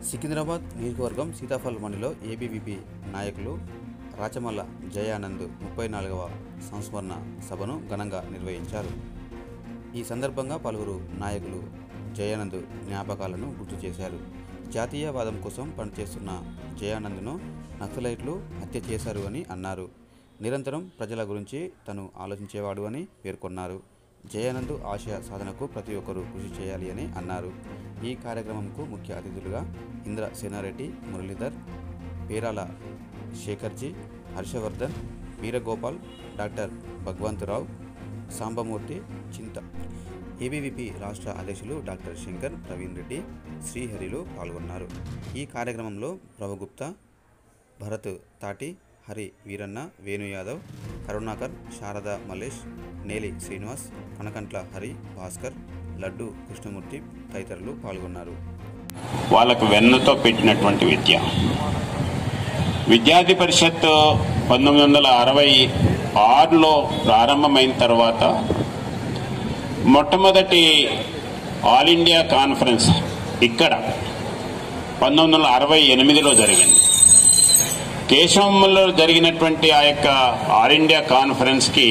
సికింద్రాబాద్ నియోజకవర్గం సీతాఫల్ మండిలో ఏబీవీపీ నాయకులు రాచమల్ల జయానంద్ ముప్పై నాలుగవ సంస్మరణ సభను ఘనంగా నిర్వహించారు ఈ సందర్భంగా పలువురు నాయకులు జయానంద్ జ్ఞాపకాలను గుర్తు చేశారు జాతీయవాదం కోసం పనిచేస్తున్న జయానంద్ను నక్సలైట్లు హత్య చేశారు అని అన్నారు నిరంతరం ప్రజల గురించి తను ఆలోచించేవాడు అని పేర్కొన్నారు జయానంద్ ఆశయ సాధనకు ప్రతి ఒక్కరూ కృషి చేయాలి అని అన్నారు ఈ కార్యక్రమంకు ముఖ్య అతిథులుగా ఇంద్ర సేనారెడ్డి మురళీధర్ పేరాల శేఖర్జీ హర్షవర్ధన్ వీరగోపాల్ డాక్టర్ భగవంతరావు సాంబమూర్తి చింత ఏబీవీపీ రాష్ట్ర అధ్యక్షులు డాక్టర్ శంకర్ ప్రవీణ్ రెడ్డి శ్రీహరిలు పాల్గొన్నారు ఈ కార్యక్రమంలో ప్రభుగుప్తా భరత్ తాటి హరి వీరన్న వేణు యాదవ్ కరుణాకర్ శారద మల్లేష్ నేలి శ్రీనివాస్ కనకంట్ల హరి భాస్కర్ లడ్డు కృష్ణమూర్తి తదితరులు పాల్గొన్నారు వాళ్ళకు వెన్నతో పెట్టినటువంటి విద్య విద్యార్థి పరిషత్ పంతొమ్మిది వందల అరవై ఆరులో ప్రారంభమైన తర్వాత మొట్టమొదటి ఆల్ ఇండియా కాన్ఫరెన్స్ ఇక్కడ పంతొమ్మిది వందల అరవై ఎనిమిదిలో జరిగింది కేశవంలో జరిగినటువంటి ఆ యొక్క ఆల్ ఇండియా కాన్ఫరెన్స్కి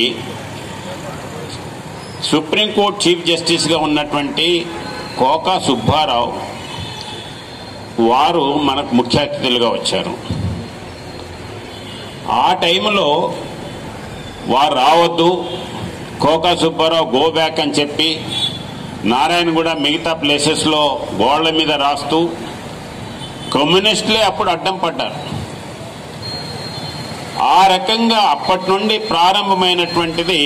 సుప్రీంకోర్టు చీఫ్ జస్టిస్గా ఉన్నటువంటి కోకా సుబ్బారావు వారు మనకు ముఖ్య అతిథులుగా వచ్చారు ఆ టైంలో వారు రావద్దు కోకా సుబ్బారావు గో బ్యాక్ అని చెప్పి నారాయణ కూడా మిగతా ప్లేసెస్లో గోళ్ల మీద రాస్తూ కమ్యూనిస్టులే అప్పుడు అడ్డం పడ్డారు ఆ రకంగా అప్పటి నుండి ప్రారంభమైనటువంటిది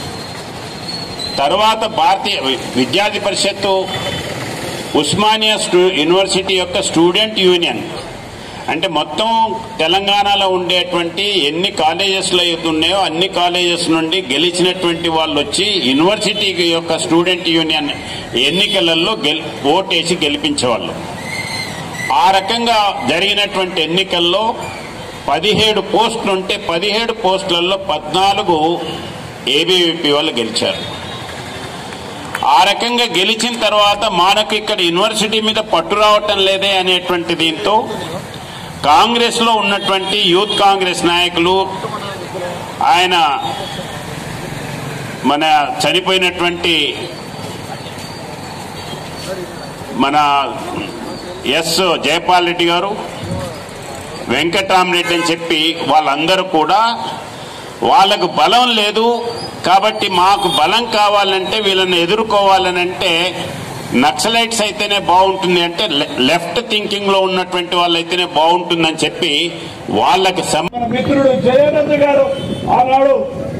తర్వాత భారతీయ విద్యార్థి పరిషత్తు ఉస్మానియా స్టూ యూనివర్సిటీ యొక్క స్టూడెంట్ యూనియన్ అంటే మొత్తం తెలంగాణలో ఉండేటువంటి ఎన్ని కాలేజెస్లో అయితే ఉన్నాయో అన్ని కాలేజెస్ నుండి గెలిచినటువంటి వాళ్ళు వచ్చి యూనివర్సిటీ యొక్క స్టూడెంట్ యూనియన్ ఎన్నికలలో గెల్ ఓటేసి గెలిపించేవాళ్ళు ఆ రకంగా జరిగినటువంటి ఎన్నికల్లో పదిహేడు పోస్టులు ఉంటే పదిహేడు పోస్టులలో పద్నాలుగు ఏబీవీపీ వాళ్ళు గెలిచారు ఆ రకంగా గెలిచిన తర్వాత మనకు ఇక్కడ యూనివర్సిటీ మీద పట్టు రావటం లేదే అనేటువంటి దీంతో కాంగ్రెస్ లో ఉన్నటువంటి యూత్ కాంగ్రెస్ నాయకులు ఆయన మన చనిపోయినటువంటి మన ఎస్ జయపాల్ రెడ్డి గారు వెంకట్రామరెడ్డి అని చెప్పి వాళ్ళందరూ కూడా వాళ్ళకు బలం లేదు కాబట్టి మాకు బలం కావాలంటే వీళ్ళని ఎదుర్కోవాలనంటే నక్సలైట్స్ అయితేనే బాగుంటుంది అంటే లెఫ్ట్ థింకింగ్ లో ఉన్నటువంటి వాళ్ళు అయితేనే బాగుంటుందని చెప్పి వాళ్ళకి సం- మన మిత్రుడు జయానంద్ గారు ఆనాడు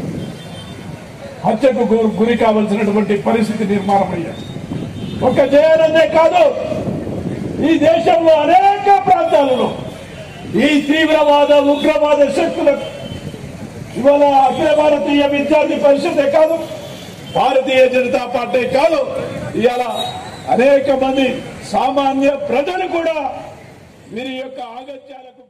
హత్యకు గు- గురి కావలసినటువంటి పరిస్థితి నిర్మాణం అయ్యారు ఒక జయానందే కాదు ఈ దేశంలో అనేక ప్రాంతాలలో ఈ తీవ్రవాద ఉగ్రవాద శక్తులకు ఇవాళ అఖిల భారతీయ విద్యార్థి పరిషతే కాదు భారతీయ జనతా పార్టీ కాదు ఇవాళ అనేక మంది సామాన్య ప్రజలు కూడా వీరి యొక్క ఆగత్యాలకు